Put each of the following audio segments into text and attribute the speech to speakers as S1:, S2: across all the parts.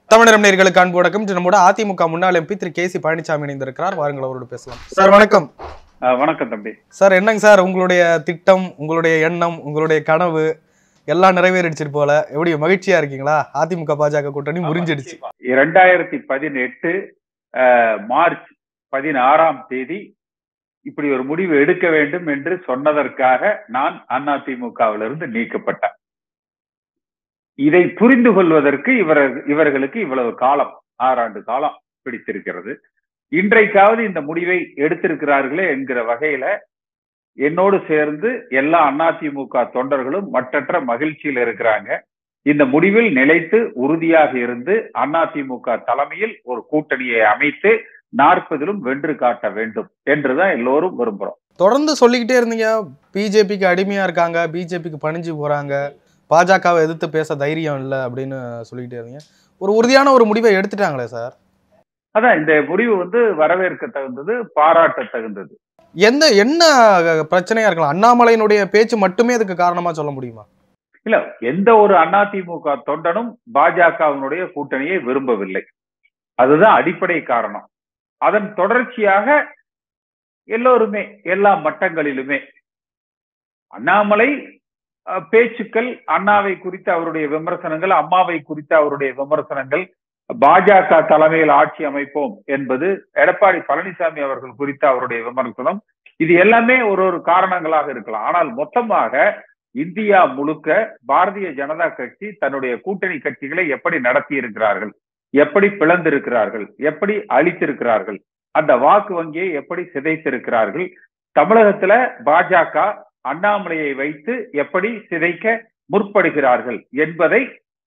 S1: தமிழர் நேர்களுக்கு அன்பு வணக்கம் இன்று நம்மோட அதிமுக முன்னாள் எம்பி திரு கே சி பழனிசாமி இணைந்திருக்கிறார் வாருங்கள் அவரோடு பேசலாம் சார் வணக்கம்
S2: ஆ, வணக்கம் தம்பி
S1: சார் என்னங்க சார் உங்களுடைய திட்டம் உங்களுடைய எண்ணம் உங்களுடைய கனவு எல்லாம் நிறைவேறிடுச்சு போல எப்படி மகிழ்ச்சியா இருக்கீங்களா அதிமுக பாஜக கூட்டணி முறிஞ்சிடுச்சு
S2: இரண்டாயிரத்தி பதினெட்டு மார்ச் பதினாறாம் தேதி இப்படி ஒரு முடிவு எடுக்க வேண்டும் என்று சொன்னதற்காக நான் அதிமுகவிலிருந்து நீக்கப்பட்டேன் இதை புரிந்து கொள்வதற்கு இவர் இவர்களுக்கு இவ்வளவு காலம் ஆறாண்டு காலம் பிடித்திருக்கிறது இன்றைக்காவது இந்த முடிவை எடுத்திருக்கிறார்களே என்கிற வகையில என்னோடு சேர்ந்து எல்லா அதிமுக தொண்டர்களும் மற்றற்ற மகிழ்ச்சியில் இருக்கிறாங்க இந்த முடிவில் நிலைத்து உறுதியாக இருந்து அதிமுக தலைமையில் ஒரு கூட்டணியை அமைத்து நாற்பதிலும் வென்று காட்ட வேண்டும் என்றுதான் எல்லோரும் விரும்புறோம்
S1: தொடர்ந்து சொல்லிக்கிட்டே இருந்தீங்க பிஜேபிக்கு அடிமையா இருக்காங்க பிஜேபிக்கு பணிஞ்சு போறாங்க பாஜகவை எதிர்த்து பேச தைரியம் இல்லை அப்படின்னு சொல்லிக்கிட்டே இருந்தீங்க ஒரு உறுதியான ஒரு முடிவை எடுத்துட்டாங்களே சார்
S2: அதான் இந்த முடிவு வந்து வரவேற்க தகுந்தது பாராட்ட தகுந்தது
S1: எந்த என்ன பிரச்சனையா இருக்கலாம் அண்ணாமலையினுடைய பேச்சு மட்டுமே அதுக்கு காரணமா சொல்ல முடியுமா
S2: இல்ல எந்த ஒரு அதிமுக தொண்டனும் பாஜகவினுடைய கூட்டணியை விரும்பவில்லை அதுதான் அடிப்படை காரணம் அதன் தொடர்ச்சியாக எல்லோருமே எல்லா மட்டங்களிலுமே அண்ணாமலை அஹ், பேச்சுக்கள் அண்ணாவை குறித்த அவருடைய விமர்சனங்கள் அம்மாவை குறித்த அவருடைய விமர்சனங்கள் பாஜக தலைமையில் ஆட்சி அமைப்போம் என்பது எடப்பாடி பழனிசாமி அவர்கள் குறித்த அவருடைய விமர்சனம் இது எல்லாமே ஒரு ஒரு காரணங்களாக இருக்கலாம் ஆனால் மொத்தமாக இந்தியா முழுக்க பாரதிய ஜனதா கட்சி தன்னுடைய கூட்டணி கட்சிகளை எப்படி நடத்தி இருக்கிறார்கள் எப்படி பிளந்திருக்கிறார்கள் எப்படி அழித்திருக்கிறார்கள் அந்த வாக்கு வங்கியை எப்படி சிதைத்திருக்கிறார்கள் தமிழகத்துல பாஜக அண்ணாமலையை வைத்து எப்படி சிதைக்க முற்படுகிறார்கள் என்பதை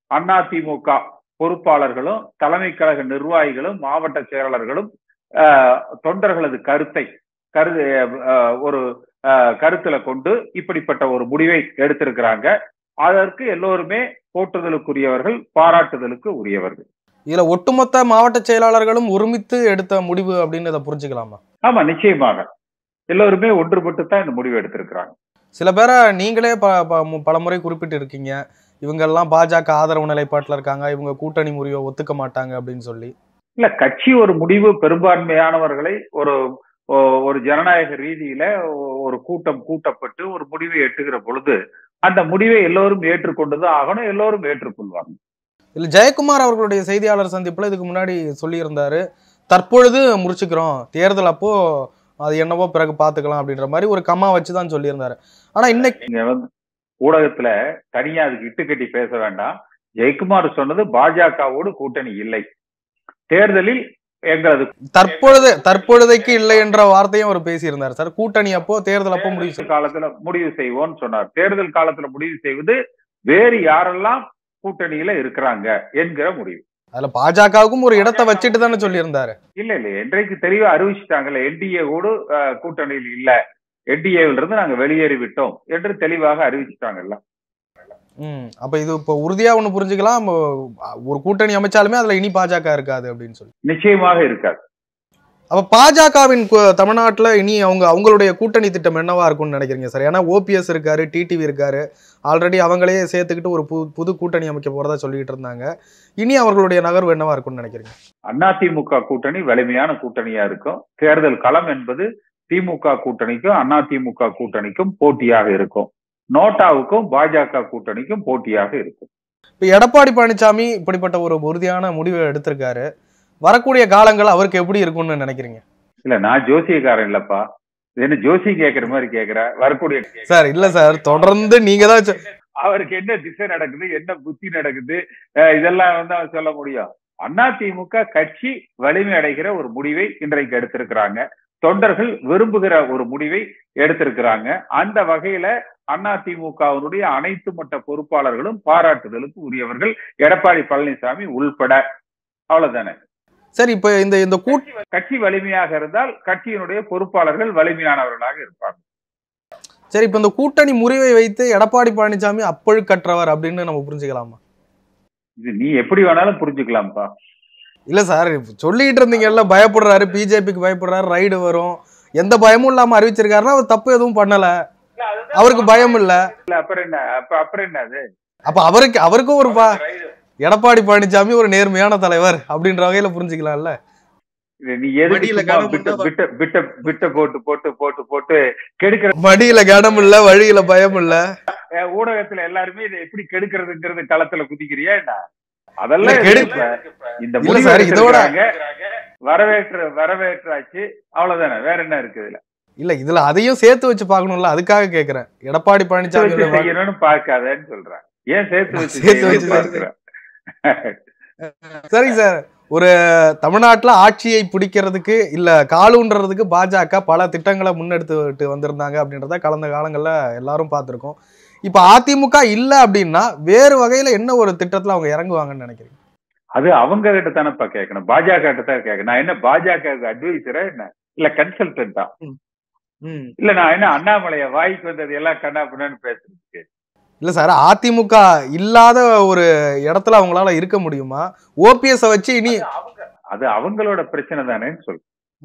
S2: அதிமுக பொறுப்பாளர்களும் தலைமை கழக நிர்வாகிகளும் மாவட்ட செயலாளர்களும் ஆஹ், தொண்டர்களது கருத்தை கருது ஆஹ், ஒரு ஆஹ், கருத்துல கொண்டு இப்படிப்பட்ட ஒரு முடிவை எடுத்திருக்கிறாங்க அதற்கு எல்லோருமே போற்றுதலுக்குரியவர்கள் பாராட்டுதலுக்கு உரியவர்கள்
S1: இதுல ஒட்டுமொத்த மாவட்ட செயலாளர்களும் ஒருமித்து எடுத்த முடிவு அப்படின்னு இதை புரிஞ்சுக்கலாமா
S2: ஆமா நிச்சயமாக எல்லோருமே ஒன்றுபட்டு தான் இந்த முடிவு எடுத்திருக்கிறாங்க
S1: சில பேரை நீங்களே ப ப- மு- பலமுறை குறிப்பிட்டு இருக்கீங்க இவங்கெல்லாம் பாஜக ஆதரவு நிலைப்பாட்டில் இருக்காங்க இவங்க கூட்டணி முறிவை ஒத்துக்க மாட்டாங்க அப்படின்னு சொல்லி
S2: இல்ல கட்சி ஒரு முடிவு பெரும்பான்மையானவர்களை ஒரு ஒ- ஒரு ஜனநாயக ரீதியில ஒ- ஒரு கூட்டம் கூட்டப்பட்டு ஒரு முடிவை எட்டுகிற பொழுது அந்த முடிவை எல்லோரும் ஏற்றுக்கொண்டுதான் ஆகணும் எல்லோரும் ஏற்றுக்கொள்வாங்க
S1: இல்ல ஜெயக்குமார் அவர்களுடைய செய்தியாளர் சந்திப்புல இதுக்கு முன்னாடி சொல்லியிருந்தாரு தற்பொழுது முடிச்சுக்கிறோம் தேர்தல் அப்போ அது என்னவோ பிறகு பார்த்துக்கலாம் அப்படின்ற மாதிரி ஒரு கம்மா வச்சு தான் சொல்லியிருந்தாரு ஆனா இன்னைக்கு
S2: நீங்க வந்து ஊடகத்துல தனியா அதுக்கு இட்டு கட்டி பேச வேண்டாம் ஜெயக்குமார் சொன்னது பாஜகவோடு கூட்டணி இல்லை தேர்தலில் எங்களது
S1: தற்பொழுது தற்பொழுதைக்கு இல்லை என்ற வார்த்தையும் அவர் பேசியிருந்தார் சார் கூட்டணி அப்போ தேர்தல் அப்போ முடிவு
S2: தேர்தல் காலத்துல முடிவு செய்வோம்னு சொன்னார் தேர்தல் காலத்துல முடிவு செய்வது வேறு யாரெல்லாம் கூட்டணியில இருக்கிறாங்க என்கிற முடிவு
S1: அதுல பாஜகவுக்கும் ஒரு இடத்தை வச்சுட்டு தானே சொல்லியிருந்தாரு
S2: இல்ல இல்ல இன்றைக்கு தெளிவா அறிவிச்சிட்டாங்கல்ல என்டிஏ கூட அஹ், கூட்டணியில் இல்ல என்டிஏவில் இருந்து நாங்க வெளியேறி விட்டோம் என்று தெளிவாக அறிவிச்சிட்டாங்கல்ல
S1: ம் அப்ப இது இப்போ உறுதியா ஒண்ணு புரிஞ்சுக்கலாம் ஒரு கூட்டணி அமைச்சாலுமே அதுல இனி பாஜக இருக்காது அப்படின்னு சொல்லி
S2: நிச்சயமாக இருக்காது
S1: அப்ப பாஜகவின் கு- தமிழ்நாட்டுல இனி அவங்க அவங்களுடைய கூட்டணி திட்டம் என்னவா இருக்கும்னு நினைக்கிறீங்க சார் ஏன்னா ஓபிஎஸ் இருக்காரு டிடிவி இருக்காரு ஆல்ரெடி அவங்களே சேர்த்துக்கிட்டு ஒரு புது புது கூட்டணி அமைக்க போறதா சொல்லிட்டு இருந்தாங்க இனி அவர்களுடைய நகர்வு என்னவா இருக்கும்னு நினைக்கிறீங்க
S2: அதிமுக கூட்டணி வலிமையான கூட்டணியா இருக்கும் தேர்தல் களம் என்பது திமுக கூட்டணிக்கும் அதிமுக கூட்டணிக்கும் போட்டியாக இருக்கும் நோட்டாவுக்கும் பாஜக கூட்டணிக்கும் போட்டியாக இருக்கும்
S1: இப்ப எடப்பாடி பழனிசாமி இப்படிப்பட்ட ஒரு உறுதியான முடிவை எடுத்திருக்காரு வரக்கூடிய காலங்கள் அவருக்கு எப்படி இருக்கும்னு நினைக்கிறீங்க
S2: இல்ல நான் ஜோசியக்காரன் இல்லப்பா இது என்ன ஜோசி கேக்குற மாதிரி கேக்குற வரக்கூடிய
S1: சார் இல்ல சார் தொடர்ந்து நீங்க தான் சொ-
S2: அவருக்கு என்ன திசை நடக்குது என்ன புத்தி நடக்குது அஹ் இதெல்லாம் வந்து அவர் சொல்ல முடியும் அதிமுக கட்சி வலிமை அடைகிற ஒரு முடிவை இன்றைக்கு எடுத்திருக்கிறாங்க தொண்டர்கள் விரும்புகிற ஒரு முடிவை எடுத்திருக்கிறாங்க அந்த வகையில அதிமுகவினுடைய அனைத்து மட்ட பொறுப்பாளர்களும் பாராட்டுதலுக்கு உரியவர்கள் எடப்பாடி பழனிசாமி உள்பட அவ்வளவுதானே
S1: சரி இப்ப இந்த இந்த கூட்
S2: கட்சி வலிமையாக இருந்தால் கட்சியினுடைய பொறுப்பாளர்கள் வலிமையானவர்களாக இருப்பார்கள்
S1: சரி இப்ப இந்த கூட்டணி முறிவை வைத்து எடப்பாடி பழனிசாமி அப்பழுக்கற்றவர் அப்படின்னு நம்ம புரிஞ்சுக்கலாமா
S2: இது நீ எப்படி வேணாலும் புரிஞ்சுக்கலாம்ப்பா
S1: இல்ல சார் இப்ப சொல்லிட்டு இருந்தீங்கல்ல பயப்படுறாரு பிஜேபிக்கு பயப்படுறாரு ரைடு வரும் எந்த பயமும் இல்லாம அறிவிச்சிருக்காருன்னா அவர் தப்பு எதுவும் பண்ணல அவருக்கு பயம் இல்ல
S2: இல்ல அப்புறம் என்ன அப்ப அப்புறம் என்ன அது
S1: அப்ப அவருக்கு அவருக்கும் ஒரு ப- எடப்பாடி பழனிசாமி ஒரு நேர்மையான தலைவர் அப்படின்ற வகையில புரிஞ்சுக்கலாம்ல
S2: இது நீ எதுக்கு
S3: மடியில
S2: சும்மா
S3: கனம்
S2: பிட்ட
S3: இருந்தா
S2: பிட்ட பிட்ட பிட்ட போட்டு போட்டு போட்டு போட்டு கெடுக்கிற
S1: மடியில கனம் இல்ல வழியில பயம் இல்ல
S2: அஹ், ஊடகத்துல எல்லாருமே இதை எப்படி கெடுக்கிறதுங்கிறது களத்துல குதிக்கிறியா என்ன அதெல்லாம்
S1: இல்ல,
S2: எதுக்கு
S1: கெடு-
S2: இப்ப? இந்த
S1: இல்ல
S2: முடிவு
S1: சார், இதோட-
S2: எடுத்திருக்காங்க. வரவேற்று வரவேற்றாச்சு அவ்வளவுதானே வேற என்ன இருக்குது இதுல
S1: இல்ல இதுல அதையும் சேர்த்து வச்சு பார்க்கணும்ல அதுக்காக கேக்குறேன் எடப்பாடி
S2: சேர்த்து வச்சு
S1: பழனிசாமி
S2: செய்யணும்னு பார்க்காதன்னு சொல்றேன் ஏன் சேர்த்து வச்சு
S1: சேர்த்து வச்சு
S2: செய்யணும்னு பார்க்கிறேன்
S1: சரிங்க சார் ஒரு தமிழ்நாட்டுல ஆட்சியை பிடிக்கிறதுக்கு இல்ல காலூன்றதுக்கு பாஜக பல திட்டங்களை முன்னெடுத்துட்டு வந்திருந்தாங்க அப்படின்றத கடந்த காலங்கள்ல எல்லாரும் பார்த்திருக்கோம் இப்ப அதிமுக இல்ல அப்படின்னா வேறு வகையில என்ன ஒரு திட்டத்துல அவங்க இறங்குவாங்கன்னு நினைக்கிறீங்க
S2: அது அவங்க கிட்ட தானேப்பா கேட்கணும் பாஜக கிட்ட தான் கேட்கணும் நான் என்ன பாஜக அட்வைசரா என்ன இல்ல கன்சல்டன்டா இல்ல நான் என்ன அண்ணாமலைய வாய்க்கு வந்தது எல்லாம் கண்ணா பின்னான்னு பேசுறதுக்கு
S1: இல்ல சார் அதிமுக இல்லாத ஒரு இடத்துல அவங்களால இருக்க முடியுமா ஓபிஎஸ் வச்சு இனி
S2: அது அவங்களோட பிரச்சனை தானேன்னு சொல்லு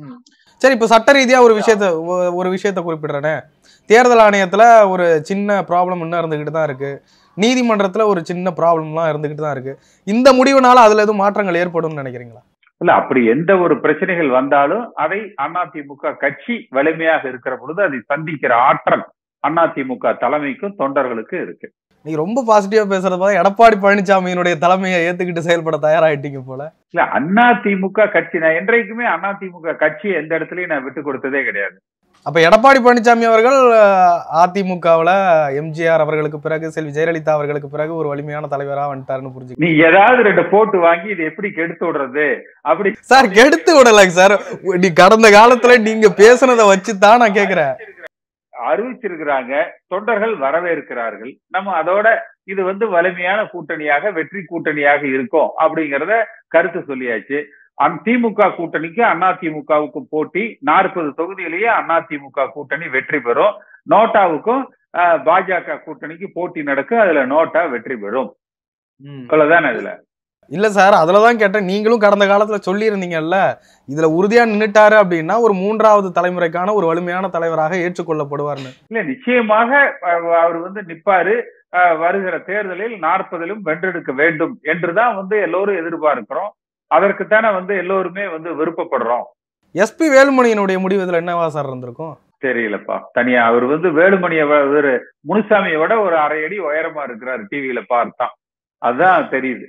S1: சரி இப்ப சட்ட ரீதியா ஒரு விஷயத்த ஒ- ஒரு விஷயத்த குறிப்பிடுறேனே தேர்தல் ஆணையத்துல ஒரு சின்ன ப்ராப்ளம் இன்னும் இருந்துகிட்டு தான் இருக்கு நீதிமன்றத்துல ஒரு சின்ன ப்ராப்ளம்லாம் இருந்துகிட்டு தான் இருக்கு இந்த முடிவுனால அதுல எதுவும் மாற்றங்கள் ஏற்படும்னு நினைக்கிறீங்களா
S2: இல்ல அப்படி எந்த ஒரு பிரச்சனைகள் வந்தாலும் அதை அதிமுக கட்சி வலிமையாக இருக்கிற பொழுது அதை சந்திக்கிற ஆற்றல் அதிமுக தலைமைக்கும் தொண்டர்களுக்கும் இருக்கு
S1: நீங்க ரொம்ப பாசிட்டிவா பேசுறது பார்த்தா எடப்பாடி பழனிசாமியினுடைய தலைமையை ஏத்துக்கிட்டு செயல்பட தயாராயிட்டீங்க போல
S2: இல்ல அதிமுக கட்சி நான் என்றைக்குமே அதிமுக கட்சி எந்த இடத்துலயும் நான் விட்டு கொடுத்ததே கிடையாது
S1: அப்ப எடப்பாடி பழனிசாமி அவர்கள் அஹ், அதிமுகவுல எம்ஜிஆர் அவர்களுக்கு பிறகு செல்வி ஜெயலலிதா அவர்களுக்கு பிறகு ஒரு வலிமையான தலைவரா வந்துட்டாருன்னு புரிஞ்சு
S2: நீ ஏதாவது ரெண்டு போட்டு வாங்கி இது எப்படி கெடுத்து விடுறது அப்படி
S1: சார் கெடுத்து விடலாங்க சார் நீ கடந்த காலத்துல நீங்க பேசுனதை வச்சு தான் நான் கேக்குறேன்
S2: அறிவிச்சிருக்கிறாங்க தொண்டர்கள் வரவேற்கிறார்கள் நம்ம அதோட இது வந்து வலிமையான கூட்டணியாக வெற்றி கூட்டணியாக இருக்கும் அப்படிங்கறத கருத்து சொல்லியாச்சு அந் திமுக கூட்டணிக்கு அதிமுகவுக்கு போட்டி நாற்பது தொகுதியிலேயே அதிமுக கூட்டணி வெற்றி பெறும் நோட்டாவுக்கும் அஹ், பாஜக கூட்டணிக்கு போட்டி நடக்கும் அதுல நோட்டா வெற்றி பெறும் அவ்வளவுதானே இதுல
S1: இல்ல சார் அதுலதான் கேட்டேன் நீங்களும் கடந்த காலத்துல சொல்லியிருந்தீங்கல்ல இதுல உறுதியா நின்னுட்டாரு அப்படின்னா ஒரு மூன்றாவது தலைமுறைக்கான ஒரு வலிமையான தலைவராக ஏற்றுக்கொள்ளப்படுவார்னு
S2: இல்ல நிச்சயமாக அஹ், அவர் வந்து நிப்பாரு அஹ், வருகிற தேர்தலில் நாற்பதிலும் வென்றெடுக்க வேண்டும் என்றுதான் வந்து எல்லோரும் எதிர்பார்க்கிறோம் அதற்குத்தானே வந்து எல்லோருமே வந்து விருப்பப்படுறோம்
S1: எஸ்பி வேலுமணியினுடைய முடிவு இதுல என்னவா சார் இருந்திருக்கும்
S2: தெரியலப்பா தனியா அவர் வந்து வேலுமணிய ஒரு முனுசாமியை விட ஒரு அரை அடி உயரமா இருக்கிறார் டிவியில பார்த்தான் அதுதான் தெரியுது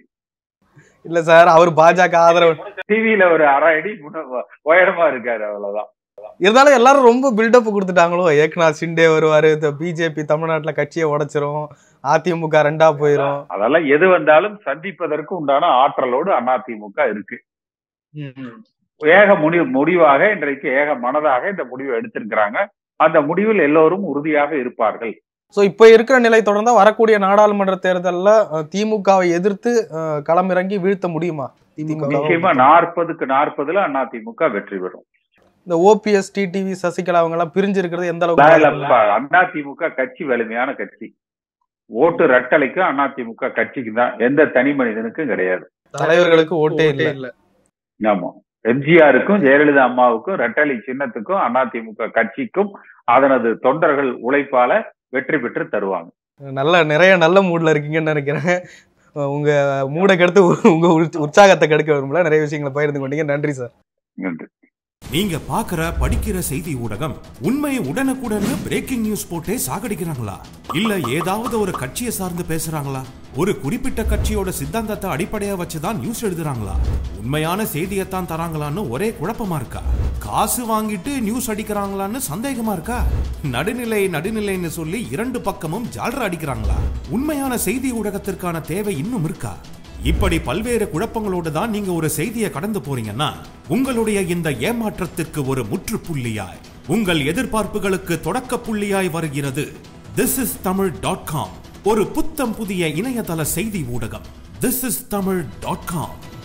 S1: இல்ல சார் அவர் பாஜக ஆதரவு
S2: டிவியில ஒரு அரை அடி முன்ன- உயரமா இருக்காரு அவ்வளவுதான்
S1: இருந்தாலும் எல்லாரும் ரொம்ப பில்டப் கொடுத்துட்டாங்களோ ஏக்நாத் ஷிண்டே வருவாரு இந்த பிஜேபி தமிழ்நாட்டுல கட்சியை உடைச்சிரும் அதிமுக ரெண்டா போயிரும்
S2: அதெல்லாம் எது வந்தாலும் சந்திப்பதற்கு உண்டான ஆற்றலோடு அதிமுக இருக்கு ஏக முடிவு முடிவாக இன்றைக்கு ஏக மனதாக இந்த முடிவை எடுத்திருக்கிறாங்க அந்த முடிவில் எல்லோரும் உறுதியாக இருப்பார்கள்
S1: சோ இப்ப இருக்கிற நிலை தொடர்ந்தா வரக்கூடிய நாடாளுமன்ற தேர்தல்ல அஹ், திமுகவை எதிர்த்து அஹ், களமிறங்கி வீழ்த்த முடியுமா திமுக
S2: நிச்சயமா நாற்பதுக்கு நாற்பதுல அதிமுக வெற்றி பெறும்
S1: இந்த ஓபிஎஸ் டிடிவி சசிகலா அவங்க எல்லாம் பிரிஞ்சு இருக்கிறது எந்த அளவுக்கு
S2: அதிமுக கட்சி வலிமையான கட்சி ஓட்டு ரெட்டலைக்கும் அதிமுக கட்சிக்கு தான் எந்த தனி மனிதனுக்கும் கிடையாது
S1: தலைவர்களுக்கு ஓட்டே இல்ல
S2: ஆமா எம்ஜிஆருக்கும் ஜெயலலிதா அம்மாவுக்கும் ரெட்டலை சின்னத்துக்கும் அதிமுக கட்சிக்கும் அதனது தொண்டர்கள் உழைப்பால வெற்றி பெற்று தருவாங்க
S1: நல்ல நிறைய நல்ல மூட்ல இருக்கீங்கன்னு நினைக்கிறேன் அஹ், உங்க மூடை கெடுத்து உங்க உற்ச- உற்சாகத்தை கெடுக்க விரும்பல நிறைய விஷயங்களை பகிர்ந்து கொண்டீங்க நன்றி சார்
S2: நன்றி
S4: நீங்க பாக்குற படிக்கிற செய்தி ஊடகம் உண்மையை உடனுக்குடன் பிரேக்கிங் நியூஸ் போட்டே சாகடிக்கிறாங்களா இல்ல ஏதாவது ஒரு கட்சியை சார்ந்து பேசுறாங்களா ஒரு குறிப்பிட்ட கட்சியோட சித்தாந்தத்தை அடிப்படையா வச்சுதான் நியூஸ் எழுதுறாங்களா உண்மையான செய்தியைத்தான் தராங்களான்னு ஒரே குழப்பமா இருக்கா காசு வாங்கிட்டு நியூஸ் அடிக்கிறாங்களான்னு சந்தேகமா இருக்கா நடுநிலை நடுநிலைன்னு சொல்லி இரண்டு பக்கமும் ஜால்ரா அடிக்கிறாங்களா உண்மையான செய்தி ஊடகத்திற்கான தேவை இன்னும் இருக்கா இப்படி பல்வேறு குழப்பங்களோடு தான் நீங்க ஒரு செய்தியை கடந்து போறீங்கன்னா உங்களுடைய இந்த ஏமாற்றத்திற்கு ஒரு முற்றுப்புள்ளியாய் உங்கள் எதிர்பார்ப்புகளுக்கு தொடக்க புள்ளியாய் வருகிறது this is Tamil dot com ஒரு புத்தம் புதிய இணையதள செய்தி ஊடகம் this is Tamil dot com